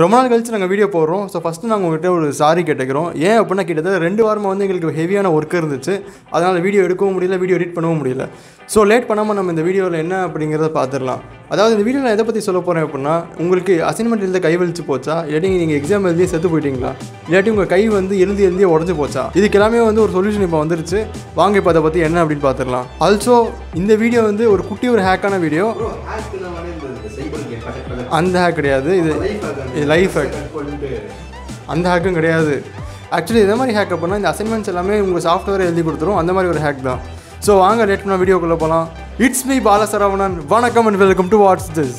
ரொம்ப நாள் கழிச்சு நாங்கள் வீடியோ போடுறோம் ஸோ ஃபஸ்ட்டு நாங்கள் உங்கள்கிட்ட ஒரு சாரி கேட்டுக்கிறோம் ஏன் அப்படின்னா கிட்டத்தட்ட ரெண்டு வாரமாக வந்து எங்களுக்கு ஹெவியான ஒர்க் இருந்துச்சு அதனால் வீடியோ எடுக்கவும் முடியல வீடியோ எடிட் பண்ணவும் முடியல ஸோ லேட் பண்ணாமல் நம்ம இந்த வீடியோவில் என்ன அப்படிங்கிறத பார்த்துடலாம் அதாவது இந்த வீடியோவில் நான் எதை பற்றி சொல்ல போகிறேன் அப்படின்னா உங்களுக்கு அசைன்மெண்ட் எழுத கை வலிச்சு போச்சா இல்லாட்டி நீங்கள் எக்ஸாம் எழுதியே செத்து போயிட்டீங்களா இல்லாட்டி உங்கள் கை வந்து எழுதி எழுதியே உடஞ்சி போச்சா இதுக்கு எல்லாமே வந்து ஒரு சொல்யூஷன் இப்போ வந்துருச்சு வாங்க இப்போ அதை பற்றி என்ன அப்படின்னு பார்த்துடலாம் ஆல்சோ இந்த வீடியோ வந்து ஒரு குட்டி ஒரு ஹேக்கான வீடியோ ப்ரோ ஹேக்குலாம் வந்து இந்த சைபர் கேம் பக்கெட் பக்கெட் அந்த ஹேக் கிடையாது இது லைஃப் ஹேக் இது லைஃப் ஹேக் பண்ணிட்டு அந்த ஹேக்கும் கிடையாது ஆக்சுவலி இதே மாதிரி ஹேக் பண்ணால் இந்த அசைன்மெண்ட்ஸ் எல்லாமே உங்கள் சாஃப்ட்வேர் எழுதி கொடுத்துரும் அந்த மாதிரி ஒரு ஹேக் தான் ஸோ வாங்க லேட் பண்ண வீடியோக்குள்ளே போகலாம் இட்ஸ் மீ பாலசரவணன் வணக்கம் and welcome to what's this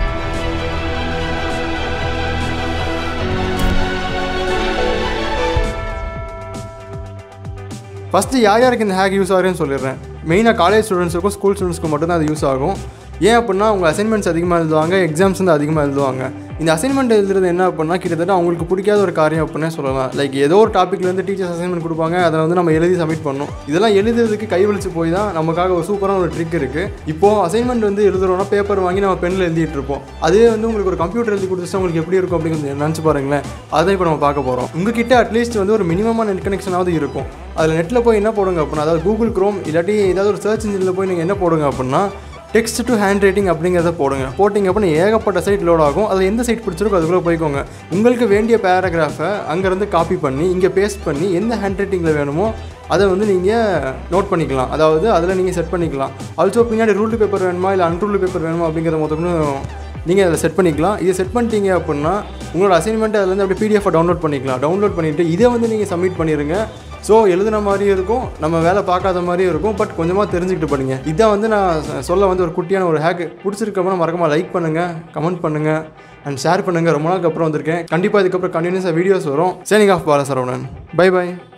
first யார் யாருக்கு இந்த ஹேக் யூஸ் ஆகுதுன்னு சொல்லிடுறேன் மெயினாக காலேஜ் ஸ்டூடெண்ட்ஸுக்கும் ஸ்கூல் ஸ்டூடெண்ட்ஸ்க்கும் மட்டும் தான் அது யூஸ் ஆகும் ஏன் அப்படின்னா அவங்க அசைன்மெண்ட்ஸ் அதிகமாக எழுதுவாங்க எக்ஸாம்ஸ் வந்து அதிகமாக எழுதுவாங்க இந்த அசைன்மெண்ட் எழுதுறது என்ன அப்படின்னா கிட்டத்தட்ட அவங்களுக்கு பிடிக்காத ஒரு காரியம் அப்படின்னே சொல்லலாம் லைக் ஏதோ ஒரு டாப்பிக்லேருந்து டீச்சர்ஸ் அசைன்மெண்ட் கொடுப்பாங்க அதை வந்து நம்ம எழுதி சப்மிட் பண்ணணும் இதெல்லாம் எழுதுறதுக்கு கை வலிச்சு போய் தான் நமக்காக ஒரு சூப்பரான ஒரு ட்ரிக் இருக்குது இப்போது அசைன்மெண்ட் வந்து எழுதுறோம்னா பேப்பர் வாங்கி நம்ம பெண்ணில் எழுதிட்டு இருப்போம் அதே வந்து உங்களுக்கு ஒரு கம்ப்யூட்டர் எழுதி கொடுத்துட்டு உங்களுக்கு எப்படி இருக்கும் அப்படிங்கிறது நினச்சி பாருங்களேன் அதை இப்போ நம்ம பார்க்க போகிறோம் உங்ககிட்ட அட்லீஸ்ட் வந்து ஒரு மினிமமான நெட் கனெக்ஷனாவது இருக்கும் அதில் நெட்டில் போய் என்ன போடுங்க அப்படின்னா அதாவது கூகுள் க்ரோம் இல்லாட்டி ஏதாவது ஒரு சர்ச் இன்ஜினில் போய் நீங்கள் என்ன போடுங்க அப்படின்னா டெக்ஸ்ட் டு ஹேண்ட் ரைட்டிங் அப்படிங்கிறத போடுங்க போட்டிங்க அப்படின்னா ஏகப்பட்ட சைட் லோட் ஆகும் அதில் எந்த சைட் பிடிச்சிருக்கோ அதுக்குள்ளே போய்க்கோங்க உங்களுக்கு வேண்டிய பேராகிராஃபை அங்கேருந்து காப்பி பண்ணி இங்கே பேஸ்ட் பண்ணி எந்த ஹேண்ட் ரைட்டிங்கில் வேணுமோ அதை வந்து நீங்கள் நோட் பண்ணிக்கலாம் அதாவது அதில் நீங்கள் செட் பண்ணிக்கலாம் ஆல்சோ பின்னாடி ரூல்டு பேப்பர் வேணுமா இல்லை அன்ரூல்டு பேப்பர் வேணுமா அப்படிங்கிறத மொத்தமும் நீங்கள் அதை செட் பண்ணிக்கலாம் இதை செட் பண்ணிட்டீங்க அப்படின்னா உங்களோட அசைன்மெண்ட் அதுலேருந்து அப்படியே பிடிஎஃப் டவுன்லோட் பண்ணிக்கலாம் டவுன்லோட் பண்ணிவிட்டு இதை வந்து நீங்கள் சப்மிட் பண்ணிடுங்க ஸோ எழுதுன மாதிரியும் இருக்கும் நம்ம வேலை பார்க்காத மாதிரியும் இருக்கும் பட் கொஞ்சமாக தெரிஞ்சுக்கிட்டு பண்ணுங்க இதான் வந்து நான் சொ- சொல்ல வந்து ஒரு குட்டியான ஒரு ஹேக் பிடிச்சிருக்கப்போ மறக்காமல் லைக் பண்ணுங்கள் கமெண்ட் பண்ணுங்கள் அண்ட் ஷேர் பண்ணுங்கள் ரொம்ப நாளுக்கு அப்புறம் வந்திருக்கேன் கண்டிப்பாக இதுக்கப்புறம் கண்டினியூஸாக வீடியோஸ் வரும் signing off Balasaravanan bye by